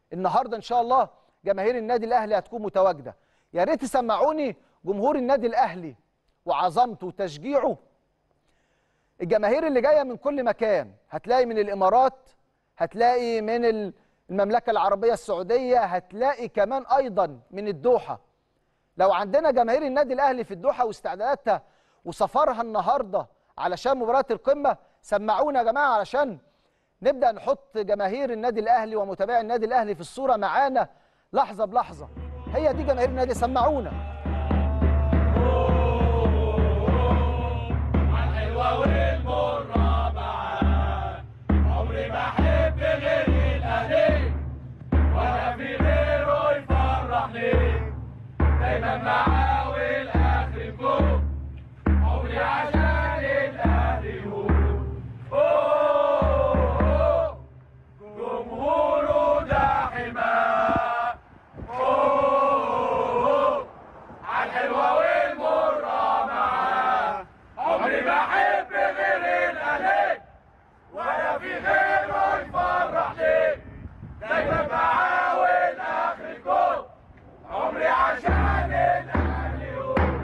النهارده ان شاء الله جماهير النادي الاهلي هتكون متواجده يا ريت تسمعوني جمهور النادي الاهلي وعظمته وتشجيعه الجماهير اللي جايه من كل مكان هتلاقي من الامارات هتلاقي من المملكه العربيه السعوديه هتلاقي كمان ايضا من الدوحه لو عندنا جماهير النادي الاهلي في الدوحه واستعداداتها وسفرها النهارده علشان مباراه القمه سمعونا يا جماعه علشان نبدا نحط جماهير النادي الاهلي ومتابعي النادي الاهلي في الصوره معانا لحظه بلحظه هي دي جماهير النادي سمعونا الحلوة والمرة معاك عمري ما أحب غير الأهلي ولا في غيره يفرحني دايما معاه والآخر فوق عمري عشان الأهلي يهون أوه جمهوره ده حماه أوه عالحلوة والمرة معاه عمري ما احب غير الاهلي ولا في غيره يفرحني دايما معاه والاخر الكون عمري عشان الاهلي يقول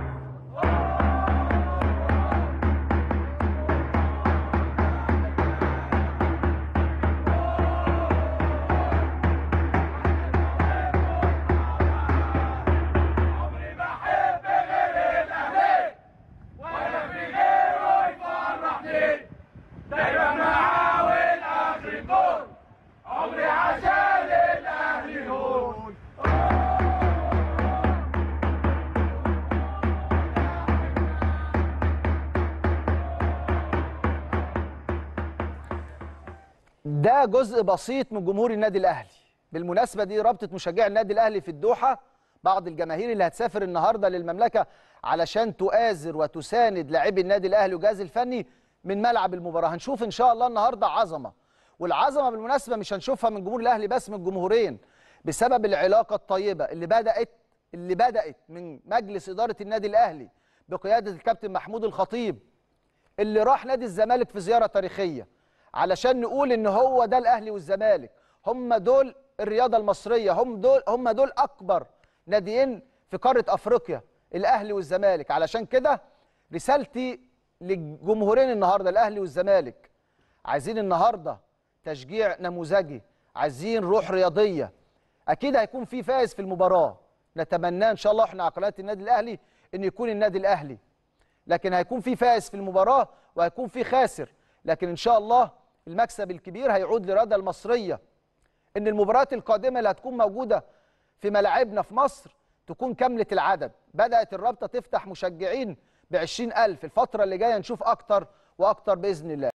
عمري ما احب غير الاهلي ولا في غيره يفرحني دايما معاه والاخر يكون عمري عشان الاهلي يهون ده جزء بسيط من جمهور النادي الاهلي بالمناسبه دي رابطه مشجعي النادي الاهلي في الدوحه بعض الجماهير اللي هتسافر النهارده للمملكه علشان تؤازر وتساند لاعبي النادي الاهلي وجهاز الفني من ملعب المباراه هنشوف ان شاء الله النهارده عظمه والعظمه بالمناسبه مش هنشوفها من جمهور الاهلي بس من الجمهورين بسبب العلاقه الطيبه اللي بدات اللي بدات من مجلس اداره النادي الاهلي بقياده الكابتن محمود الخطيب اللي راح نادي الزمالك في زياره تاريخيه علشان نقول ان هو ده الاهلي والزمالك هم دول الرياضه المصريه هم دول هم دول اكبر ناديين في قاره افريقيا الاهلي والزمالك علشان كده رسالتي للجمهورين النهارده الاهلي والزمالك عايزين النهارده تشجيع نموذجي عايزين روح رياضيه اكيد هيكون في فائز في المباراه نتمناه ان شاء الله احنا عقليه النادي الاهلي ان يكون النادي الاهلي لكن هيكون في فائز في المباراه وهيكون في خاسر لكن ان شاء الله المكسب الكبير هيعود للرياضه المصريه ان المباريات القادمه اللي هتكون موجوده في ملاعبنا في مصر تكون كامله العدد بدات الرابطه تفتح مشجعين ب 20000 الفتره اللي جايه نشوف اكتر واكتر باذن الله